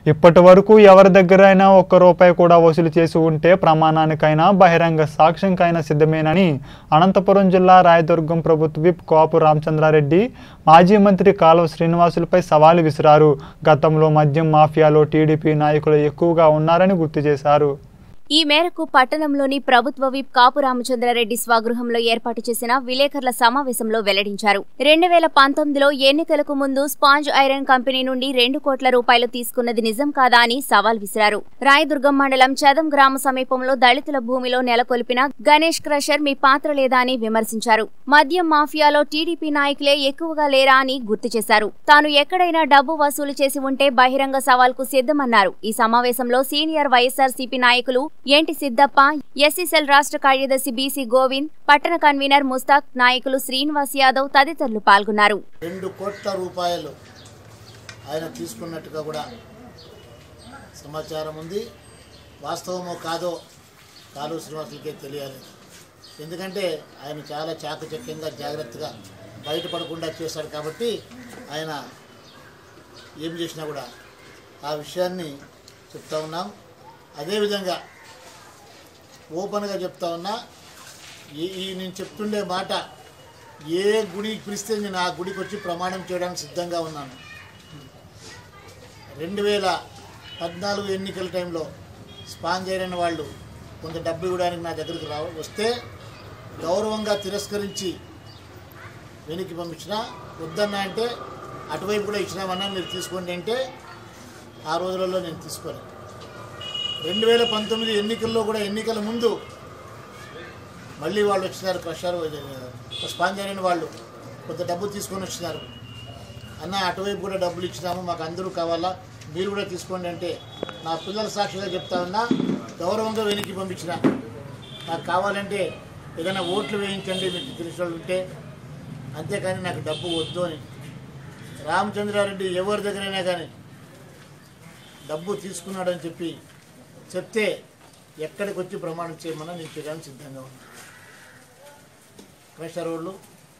ఇప్పటి వరకు ఎవరి దగ్గరైనా ఒక్క రూపాయి కూడా వసూలు చేసి ఉంటే ప్రమాణానికైనా బహిరంగ సాక్ష్యంకైనా సిద్ధమేనని అనంతపురం జిల్లా రాయదుర్గం ప్రభుత్వ విప్ కోపు రామచంద్రారెడ్డి మాజీ మంత్రి కాలువ శ్రీనివాసులపై సవాలు విసిరారు గతంలో మద్యం మాఫియాలో టీడీపీ నాయకులు ఎక్కువగా ఉన్నారని గుర్తు చేశారు ఈ మేరకు పట్టణంలోని ప్రభుత్వ విప్ కాపు రామచంద్రారెడ్డి స్వగృహంలో ఏర్పాటు చేసిన విలేకరుల సమావేశంలో వెల్లడించారు రెండు వేల పంతొమ్మిదిలో ఎన్నికలకు ముందు స్పాంజ్ ఐరన్ కంపెనీ నుండి రెండు కోట్ల రూపాయలు తీసుకున్నది నిజం కాదా అని సవాల్ విసిరారు రాయదుర్గం మండలం చదం గ్రామ సమీపంలో దళితుల భూమిలో నెలకొల్పిన గణేష్ క్రషర్ మీ పాత్ర లేదా అని విమర్శించారు మద్యం మాఫియాలో టీడీపీ నాయకులే ఎక్కువగా లేరా అని గుర్తు చేశారు తాను ఎక్కడైనా డబ్బు వసూలు చేసి ఉంటే బహిరంగ సవాల్కు సిద్ధమన్నారు ఈ సమావేశంలో సీనియర్ వైఎస్ఆర్సీపీ నాయకులు ఏంటి సిద్దప్ప ఎస్సీసెల్ రాష్ట్ర కార్యదర్శి బీసీ గోవింద్ పట్టణ కన్వీనర్ ముస్తాక్ నాయకులు శ్రీనివాస్ యాదవ్ తదితరులు పాల్గొన్నారు రెండు కోట్ల రూపాయలు ఆయన తీసుకున్నట్టుగా కూడా సమాచారం ఉంది వాస్తవమో కాదో కాలు శ్రీనివాసులకే తెలియాలి ఎందుకంటే ఆయన చాలా చాకచక్యంగా జాగ్రత్తగా బయటపడకుండా చేశాడు కాబట్టి ఆయన ఏం చేసినా కూడా ఆ విషయాన్ని చెప్తా ఉన్నాం అదేవిధంగా ఓపెన్గా చెప్తా ఉన్నా ఈ ఈ నేను చెప్తుండే మాట ఏ గుడికి పిలిస్తే నేను ఆ గుడికి వచ్చి ప్రమాణం చేయడానికి సిద్ధంగా ఉన్నాను రెండు వేల పద్నాలుగు ఎన్నికల టైంలో స్పాన్సర్ అయిన వాళ్ళు కొంత డబ్బు ఇవ్వడానికి నా దగ్గరికి రా వస్తే గౌరవంగా తిరస్కరించి వెనక్కి పంపించిన వద్దన్నా అంటే అటువైపు కూడా ఇచ్చినామన్నా మీరు తీసుకోండి అంటే ఆ రోజులలో నేను తీసుకోలేదు రెండు వేల పంతొమ్మిది ఎన్నికల్లో కూడా ఎన్నికల ముందు మళ్ళీ వాళ్ళు వచ్చినారు క్రషర్ స్పాన్సర్ అయిన వాళ్ళు కొంత డబ్బు తీసుకొని వచ్చినారు అన్న అటువైపు కూడా డబ్బులు ఇచ్చినాము మాకు అందరూ కావాలా మీరు కూడా తీసుకోండి అంటే నా పిల్లల సాక్షిగా చెప్తా ఉన్నా గౌరవంగా వెనక్కి పంపించిన నాకు కావాలంటే ఏదైనా ఓట్లు వేయించండి మీకు తెలిసిన వాళ్ళు ఉంటే అంతేకాని నాకు డబ్బు వద్దు అని రామచంద్రారెడ్డి ఎవరి దగ్గరైనా కానీ డబ్బు తీసుకున్నాడని చెప్పి చెప్తే ఎక్కడికి వచ్చి ప్రమాణం చేయమన్నా నేను చేయడానికి సిద్ధంగా ఉన్నాను క్రషర్ వాళ్ళు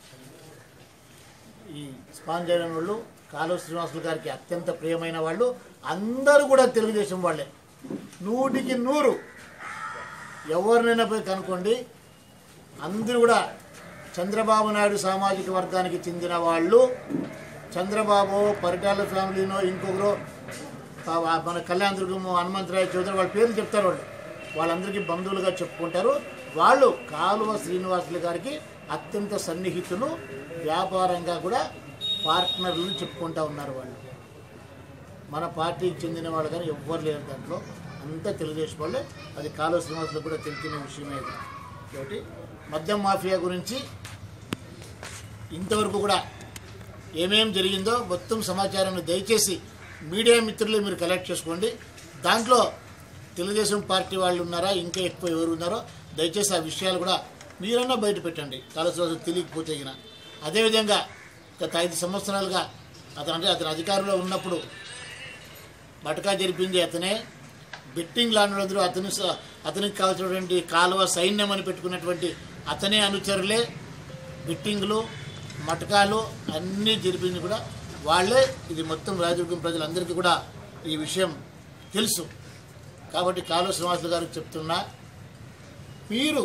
ఈ స్పాన్జర్ అయిన వాళ్ళు కాలువ శ్రీనివాసులు గారికి అత్యంత ప్రియమైన వాళ్ళు అందరూ కూడా తెలుగుదేశం వాళ్ళే నూటికి నూరు ఎవరినైనా పోయి కనుక్కోండి అందరూ కూడా చంద్రబాబు నాయుడు సామాజిక వర్గానికి చెందిన వాళ్ళు చంద్రబాబు పరిటాల ఫ్యామిలీనో ఇంకొకరో ఆ- ఆ మన కళ్యాణ దుర్గము హనుమంతరాయ చౌదరి వాళ్ళ పేర్లు చెప్తారు వాళ్ళు వాళ్ళందరికీ బంధువులుగా చెప్పుకుంటారు వాళ్ళు కాలువ శ్రీనివాసులు గారికి అత్యంత సన్నిహితులు వ్యాపారంగా కూడా పార్ట్నర్లు చెప్పుకుంటా ఉన్నారు వాళ్ళు మన పార్టీకి చెందిన వాళ్ళు కానీ ఎవ్వరు లేరు దాంట్లో అంతా తెలుగుదేశం వాళ్ళే అది కాలువ శ్రీనివాసులకు కూడా తెలిసిన విషయమే ఇది కాబట్టి మద్యం మాఫియా గురించి ఇంతవరకు కూడా ఏమేం జరిగిందో మొత్తం సమాచారాన్ని దయచేసి మీడియా మిత్రులు మీరు కలెక్ట్ చేసుకోండి దాంట్లో తెలుగుదేశం పార్టీ వాళ్ళు ఉన్నారా ఇంకా ఎక్కువ ఎవరు ఉన్నారో దయచేసి ఆ విషయాలు కూడా మీరన్నా బయట పెట్టండి కాలశ్వాసం తెలియకపోతే గిన అదేవిధంగా గత ఐదు సంవత్సరాలుగా అతను అంటే అతను అధికారంలో ఉన్నప్పుడు బటకా జరిపింది అతనే బెట్టింగ్ లాండ్రందరూ అతను స- అతనికి కావాల్సినటువంటి కాలువ సైన్యం అని పెట్టుకున్నటువంటి అతనే అనుచరులే బెట్టింగ్లు మటకాలు అన్నీ జరిపింది కూడా వాళ్ళే ఇది మొత్తం రాజదుర్గం ప్రజలందరికీ కూడా ఈ విషయం తెలుసు కాబట్టి కాలువ శ్రీనివాసులు గారికి చెప్తున్నా మీరు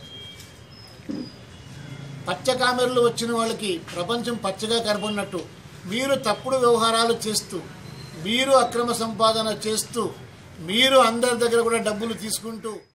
పచ్చ కామెరలు వచ్చిన వాళ్ళకి ప్రపంచం పచ్చగా కనబడినట్టు మీరు తప్పుడు వ్యవహారాలు చేస్తూ మీరు అక్రమ సంపాదన చేస్తూ మీరు అందరి దగ్గర కూడా డబ్బులు తీసుకుంటూ